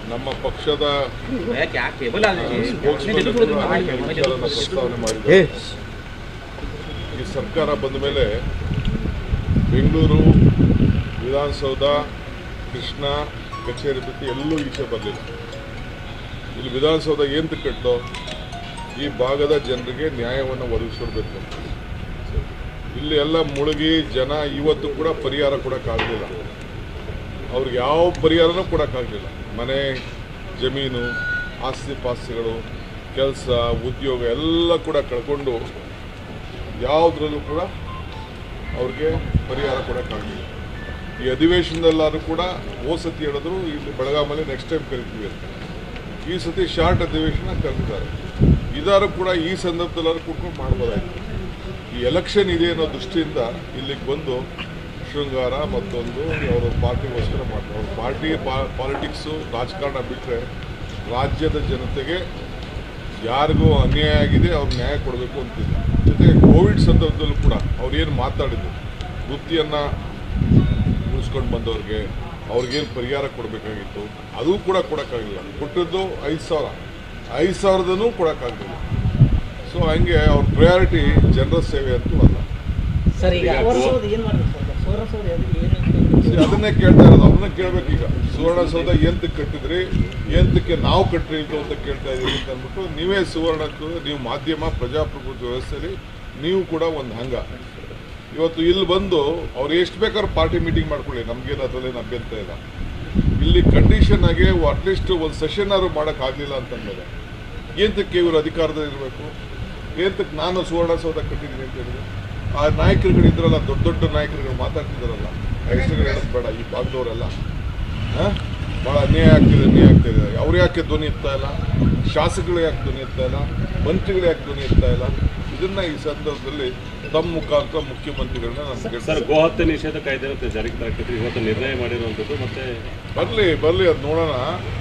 ನಮ್ಮ ಪಕ್ಷದ cable spokesman ಕೂಡ ಈ ವಿಚಾರನ ಪ್ರಸ್ತಾವನೆ ಮಾಡಿದ್ದಾರೆ ಈ ಸರ್ಕಾರ ಬಂದ ಮೇಲೆ ಬೆಂಗಳೂರು ವಿಧಾನಸೌಧ ಕೃಷ್ಣ ಕಚೇರಿ ಬಿಟ್ಟು ಎಲ್ಲೂ ಈಚೆ ಬರಲಿಲ್ಲ ಇಲ್ಲಿ ವಿಧಾನಸೌಧ ಏನು ಕಟ್ಟೋ ಈ ಭಾಗದ ಜನರಿಗೆ ನ್ಯಾಯವನ್ನು ಒದಗಿಸಿಡ್ಬೇಕು ಇಲ್ಲಿ ಎಲ್ಲ ಮುಳುಗಿ ಜನ ಇವತ್ತು ಕೂಡ ಪರಿಹಾರ ಕೊಡೋಕ್ಕಾಗಲಿಲ್ಲ ಅವ್ರಿಗೆ ಯಾವ ಪರಿಹಾರನೂ ಕೊಡೋಕ್ಕಾಗಲಿಲ್ಲ ಮನೆ ಜಮೀನು ಆಸ್ತಿ ಪಾಸ್ತಿಗಳು ಕೆಲಸ ಉದ್ಯೋಗ ಎಲ್ಲ ಕೂಡ ಕಳ್ಕೊಂಡು ಯಾವುದ್ರಲ್ಲೂ ಕೂಡ ಅವ್ರಿಗೆ ಪರಿಹಾರ ಕೊಡೋಕ್ಕಾಗಲಿಲ್ಲ ಈ ಅಧಿವೇಶನದಲ್ಲಾದ್ರೂ ಕೂಡ ಓ ಸತಿ ಹೇಳಿದ್ರು ಇಲ್ಲಿ ಬೆಳಗಾಮಲ್ಲಿ ನೆಕ್ಸ್ಟ್ ಟೈಮ್ ಕರಿತೀವಿ ಅಂತ ಈ ಸತಿ ಶಾರ್ಟ್ ಅಧಿವೇಶನ ಕರೆದಿದ್ದಾರೆ ಇದಾರು ಕೂಡ ಈ ಸಂದರ್ಭದಲ್ಲಾದ್ರೂ ಕೂತ್ಕೊಂಡು ಮಾಡ್ಬೋದಾಯ್ತು ಈ ಎಲೆಕ್ಷನ್ ಇದೆ ಅನ್ನೋ ದೃಷ್ಟಿಯಿಂದ ಇಲ್ಲಿಗೆ ಬಂದು ಶೃಂಗಾರ ಮತ್ತೊಂದು ಅವರು ಪಾರ್ಟಿಗೋಸ್ಕರ ಮಾಡ್ತಾರೆ ಅವ್ರ ಪಾರ್ಟಿ ಪಾಲಿಟಿಕ್ಸು ರಾಜಕಾರಣ ಬಿಟ್ಟರೆ ರಾಜ್ಯದ ಜನತೆಗೆ ಯಾರಿಗೂ ಅನ್ಯಾಯ ಆಗಿದೆ ಅವ್ರು ನ್ಯಾಯ ಕೊಡಬೇಕು ಅಂತಿಲ್ಲ ಜೊತೆಗೆ ಕೋವಿಡ್ ಸಂದರ್ಭದಲ್ಲೂ ಕೂಡ ಅವ್ರು ಏನು ಮಾತಾಡಿದ್ರು ವೃತ್ತಿಯನ್ನು ಉಳಿಸ್ಕೊಂಡು ಬಂದವ್ರಿಗೆ ಅವ್ರಿಗೇನು ಪರಿಹಾರ ಕೊಡಬೇಕಾಗಿತ್ತು ಅದು ಕೂಡ ಕೊಡೋಕ್ಕಾಗಿಲ್ಲ ಕೊಟ್ಟದ್ದು ಐದು ಸಾವಿರ ಐದು ಸಾವಿರದೂ ಕೊಡೋಕ್ಕಾಗಲಿಲ್ಲ ಸೊ ಹಂಗೆ ಅವ್ರ ಪ್ರಯಾರಿಟಿ ಜನರ ಸೇವೆ ಅಂತೂ ಅಲ್ಲ ಸರ್ ಈಗ ಸುವರ್ಣಸೌಧ ಏನ್ ಮಾಡ್ಬೇಕು ಸರ್ ಸುವರ್ಣಸೌಧ ಅದು ಏನು See, ಅದನ್ನೇ ಕೇಳ್ತಾ ಇರೋದು ಅವ್ರನ್ನ ಕೇಳ್ಬೇಕೀಗ ಸುವರ್ಣಸೌಧ ಎಂತಕ್ಕೆ ಕಟ್ಟಿದ್ರಿ ಎಂತಕ್ಕೆ ನಾವು ಕಟ್ಟಿಲ್ದು ಅಂತ ಕೇಳ್ತಾ ಇದೀವಿ ಅಂತ ಅಂದ್ಬಿಟ್ಟು ನೀವೇ ಸುವರ್ಣಕ್ಕೆ ನೀವು ಮಾಧ್ಯಮ ಪ್ರಜಾಪ್ರಭುತ್ವ ವ್ಯವಸ್ಥೆಯಲ್ಲಿ ನೀವು ಕೂಡ ಒಂದು ಹಂಗ ಇವತ್ತು ಇಲ್ಲಿ ಬಂದು ಅವ್ರು ಎಷ್ಟು ಬೇಕಾದ್ರೂ ಪಾರ್ಟಿ ಮೀಟಿಂಗ್ ಮಾಡ್ಕೊಳ್ಳಿ ನಮ್ಗೇನು ಅದರಲ್ಲೇನು ಅಭ್ಯಂತರ ಇಲ್ಲ ಇಲ್ಲಿ ಕಂಡೀಷನ್ ಆಗಿ ಅಟ್ಲೀಸ್ಟ್ ಒಂದು ಸೆಷನ್ ಆದ್ರೂ ಮಾಡೋಕ್ಕಾಗಲಿಲ್ಲ ಅಂತಂದ್ಮೇಲೆ ಏಂತಕ್ಕೆ ಇವರು ಅಧಿಕಾರದಲ್ಲಿ ಇರಬೇಕು ಏಂತಕ್ಕೆ ನಾನು ಸುವರ್ಣಸೌಧ ಕಟ್ಟಿದ್ದೀನಿ ಅಂತ ಹೇಳಿದ್ರೆ ಆ ನಾಯಕರುಗಳು ಇದ್ರಲ್ಲ ದೊಡ್ಡ ದೊಡ್ಡ ನಾಯಕರುಗಳು ಮಾತಾಡ್ತಿದಾರಲ್ಲ ಆ ಹೆಸರುಗಳು ಹೇಳೋದು ಬೇಡ ಈ ಭಾಗದವರೆಲ್ಲ ಭಾಳ ಅನ್ಯಾಯ ಆಗ್ತಿದೆ ಅನ್ಯಾಯ ಆಗ್ತಿದೆ ಅವ್ರು ಯಾಕೆ ಧ್ವನಿ ಎತ್ತಾ ಇಲ್ಲ ಶಾಸಕರು ಯಾಕೆ ಧ್ವನಿ ಎತ್ತಾ ಇಲ್ಲ ಮಂತ್ರಿಗಳು ಯಾಕೆ ಧ್ವನಿ ಎತ್ತಾ ಇಲ್ಲ ಇದನ್ನ ಈ ಸಂದರ್ಭದಲ್ಲಿ ತಮ್ಮ ಮುಖಾಂತರ ಮುಖ್ಯಮಂತ್ರಿಗಳನ್ನ ನಾನು ಸರ್ ಕೇಳ್ತೀನಿ ಗೋಹತ್ಯೆ ನಿಷೇಧ ಕಾಯ್ದೆ ಅಂತ ಜಾರಿಗೆ ತರಕ್ಕೆ ಇವತ್ತು ನಿರ್ಣಯ ಮಾಡಿರುವಂಥದ್ದು ಮತ್ತೆ ಬರಲಿ ಬರಲಿ ಅದು ನೋಡೋಣ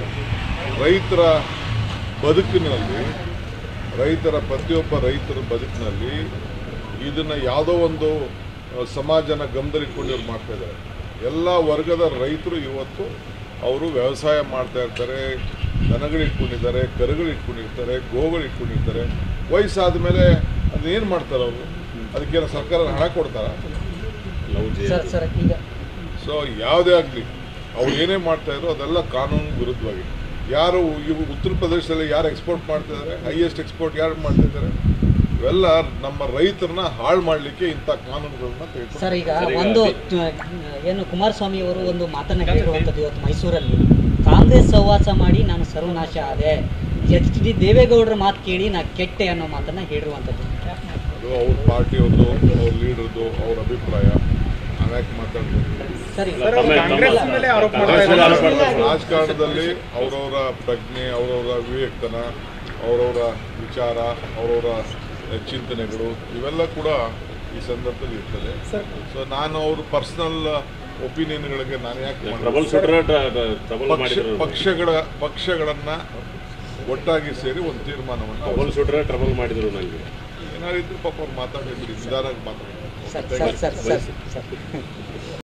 ರೈತರ ಬದುಕಿನಲ್ಲಿ ರೈತರ ಪ್ರತಿಯೊಬ್ಬ ರೈತರ ಬದುಕಿನಲ್ಲಿ ಇದನ್ನು ಯಾವುದೋ ಒಂದು ಆ, ಸಮಾಜನ ಗಮನದಲ್ಲಿಟ್ಕೊಂಡು ಮಾಡ್ತಾ ಇದ್ದಾರೆ ಎಲ್ಲ ವರ್ಗದ ರೈತರು ಇವತ್ತು ಅವರು ವ್ಯವಸಾಯ ಮಾಡ್ತಾ ಇರ್ತಾರೆ ದನಗಳು ಇಟ್ಕೊಂಡಿದ್ದಾರೆ ಕರುಗಳು ಇಟ್ಕೊಂಡಿರ್ತಾರೆ ಗೋಗಳು ಇಟ್ಕೊಂಡಿರ್ತಾರೆ ವಯಸ್ಸಾದ ಮೇಲೆ ಅದನ್ನೇನು ಮಾಡ್ತಾರೆ ಅವರು ಅದಕ್ಕೇನು ಸರ್ಕಾರ ಹಣ ಕೊಡ್ತಾರಾ ಲವ್ ಜಿ ಸರ್ ಸರ್ ಈಗ ಸೊ ಯಾವುದೇ ಆಗಲಿ ಅವ್ರು ಏನೇ ಮಾಡ್ತಾ ಇದ್ರು ಅದೆಲ್ಲ ಕಾನೂನು ವಿರುದ್ಧವಾಗಿ ಯಾರು ಇವು ಉತ್ತರ ಪ್ರದೇಶದಲ್ಲಿ ಯಾರು ಎಕ್ಸ್ಪೋರ್ಟ್ ಮಾಡ್ತಾ ಇದ್ದಾರೆ ಹೈಯೆಸ್ಟ್ ಎಕ್ಸ್ಪೋರ್ಟ್ ಯಾರು ಮಾಡ್ತಾ ಇದ್ದಾರೆ ಇವೆಲ್ಲ ನಮ್ಮ ರೈತರನ್ನ ಹಾಳು ಮಾಡಲಿಕ್ಕೆ ಇಂಥ ಕಾನೂನುಗಳನ್ನ ತೆಗೆದು ಸರ್ ಈಗ ಸರ್, ಈಗ ಒಂದು ತ- ಏನು ಕುಮಾರಸ್ವಾಮಿ ಅವರು ಒಂದು ಮಾತನ್ನ ಹೇಳಿರುವಂಥದ್ದು ಇವತ್ತು ಮೈಸೂರಲ್ಲಿ ಕಾಂಗ್ರೆಸ್ ಸಹವಾಸ ಮಾಡಿ ನಾನು ಸರ್ವನಾಶ ಆದೆ ಎಚ್ ಡಿ ದೇವೇಗೌಡರ ಮಾತು ಕೇಳಿ ನಾ ಕೆಟ್ಟೆ ಅನ್ನೋ ಮಾತನ್ನ ಹೇಳಿರುವಂಥದ್ದು ಅದು ಅವ್ರ ಪಾರ್ಟಿಯವ್ರದ್ದು ಅವ್ರ ಲೀಡರ್ದು ಅವ್ರ ಅಭಿಪ್ರಾಯ ನಾವ್ಯಾಕೆ ಮಾತಾಡ್ಬೇಕು ಸರಿ ಸರ್, ತಮ್ಮ- ಕಾಂಗ್ರೆಸ್ ತಮ್ಮ- ಮೇಲೆ ಆರೋಪ ಕಾಂಗ್ರೆಸ್ ಮೇಲೆ ಆರೋಪ ಮಾಡ್ತಾ ಇದ್ದಾರೆ. ರಾಜಕಾರಣದಲ್ಲಿ ಅವರವರ ಪ್ರಜ್ಞೆ ಅವರವರ ವಿವೇಕತನ ಅವರವರ ವಿಚಾರ ಅವರವರ ಚಿಂತನೆಗಳು ಇವೆಲ್ಲ ಕೂಡ ಈ ಸಂದರ್ಭದಲ್ಲಿ ಇರ್ತದೆ ಸೊ ನಾನು ಅವ್ರ ಪರ್ಸನಲ್ ಒಪಿನಿಯನ್ಗಳಿಗೆ ನಾನು ಯಾಕೆ ಟ್ರಬಲ್ ಮಾಡ್ಬೇಕು? ಶೂಟರ್ ಟ್ರಬಲ್ ಪಕ್ಷ ಮಾಡಿದ್ರು ಪಕ್ಷಗಳ ಪಕ್ಷಗಳನ್ನ ಒಟ್ಟಾಗಿ ಸೇರಿ ಒಂದು ತೀರ್ಮಾನವನ್ನು ಟ್ರಬಲ್ ಶೂಟರ್ ಟ್ರಬಲ್ ಮಾಡಿದ್ರು ನನಗೆ ಏನಾದ್ರು ಇದ್ರು ಪಾಪ ಅವ್ರು ಮಾತಾಡಿದ್ರು ನಿಧಾನಾಗಿ ಮಾತಾಡಿದ್ರು sir sir sir sir sir